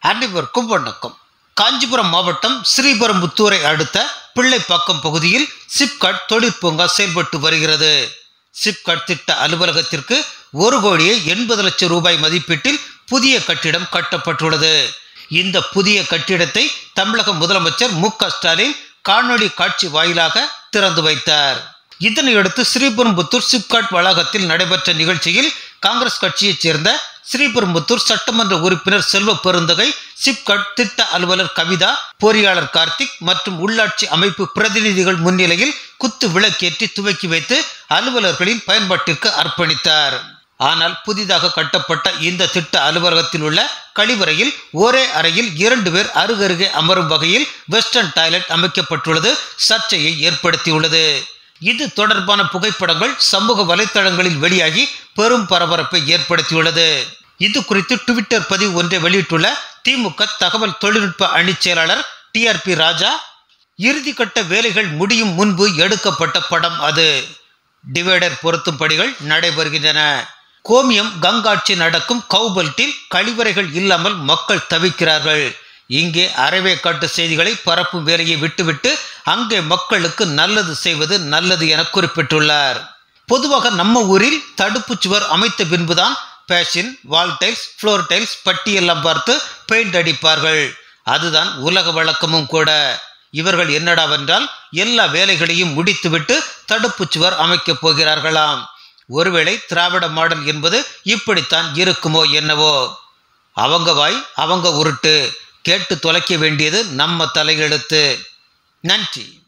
அனைவருக்கும் வணக்கம் காஞ்சிபுரம் மாவட்டம் ஸ்ரீபெரும்புத்தூரை அடுத்த பிள்ளைப்பாக்கம் பகுதியில் சிப்காட் தொழிற்பூங்கா செயல்பட்டு வருகிறது சிப்காட் திட்ட அலுவலகத்திற்கு ஒரு கோடியே எண்பது லட்சம் ரூபாய் மதிப்பீட்டில் புதிய கட்டிடம் கட்டப்பட்டுள்ளது இந்த புதிய கட்டிடத்தை தமிழக முதலமைச்சர் மு க ஸ்டாலின் காணொளி காட்சி வாயிலாக திறந்து வைத்தார் இதனையடுத்து ஸ்ரீபெரும்புத்தூர் சிப்காட் வளாகத்தில் நடைபெற்ற நிகழ்ச்சியில் காங்கிரஸ் கட்சியைச் சேர்ந்த ஸ்ரீபெரும்புத்தூர் சட்டமன்ற உறுப்பினர் செல்வ பெருந்தகை சிப்காட் திட்ட அலுவலர் கவிதா பொறியாளர் கார்த்திக் மற்றும் உள்ளாட்சி அமைப்பு பிரதிநிதிகள் முன்னிலையில் குத்து விளக்கேற்றி துவக்கி வைத்து அலுவலர்களின் பயன்பாட்டிற்கு அர்ப்பணித்தார் ஆனால் புதிதாக கட்டப்பட்ட இந்த திட்ட அலுவலகத்தில் உள்ள கழிவறையில் ஒரே அறையில் இரண்டு பேர் அருகருகே அமரும் வகையில் வெஸ்டர்ன் டாய்லெட் அமைக்கப்பட்டுள்ளது சர்ச்சையை ஏற்படுத்தியுள்ளது இது தொடர்பான புகைப்படங்கள் சமூக வலைத்தளங்களில் வெளியாகி பெரும் பரபரப்பை ஏற்படுத்தியுள்ளது இது குறித்து ட்விட்டர் பதிவு ஒன்றை வெளியிட்டுள்ள திமுக தகவல் தொழில்நுட்ப அணிச் செயலாளர் டிஆர்பி ராஜா இறுதிக்கட்ட வேலைகள் முடியும் முன்பு எடுக்கப்பட்ட படம் அது டிவைடர் பொருத்தும் பணிகள் நடைபெறுகின்றன கோமியம் கங்காட்சி நடக்கும் கவுபல்ட்டில் கழிவறைகள் இல்லாமல் மக்கள் தவிக்கிறார்கள் இங்கே அறவேக்காட்டு செய்திகளை பரப்பும் வேலையை விட்டுவிட்டு அங்கே மக்களுக்கு நல்லது செய்வது நல்லது என குறிப்பிட்டுள்ளார் பொதுவாக நம்ம ஊரில் தடுப்பு சுவர் அமைத்த பின்புதான் பேஷன் வால் டைல்ஸ் ஃப்ளோர் டைல்ஸ் பட்டியெல்லாம் பார்த்து பெயிண்ட் அடிப்பார்கள் அதுதான் உலக வழக்கமும் கூட இவர்கள் என்னடாவென்றால் எல்லா வேலைகளையும் முடித்துவிட்டு தடுப்பு சுவர் அமைக்கப் போகிறார்களாம் ஒருவேளை திராவிட மாடல் என்பது இப்படித்தான் இருக்குமோ என்னவோ அவங்க வாய் அவங்க உருட்டு கேட்டு தொலைக்க வேண்டியது நம்ம தலையெழுத்து நன்றி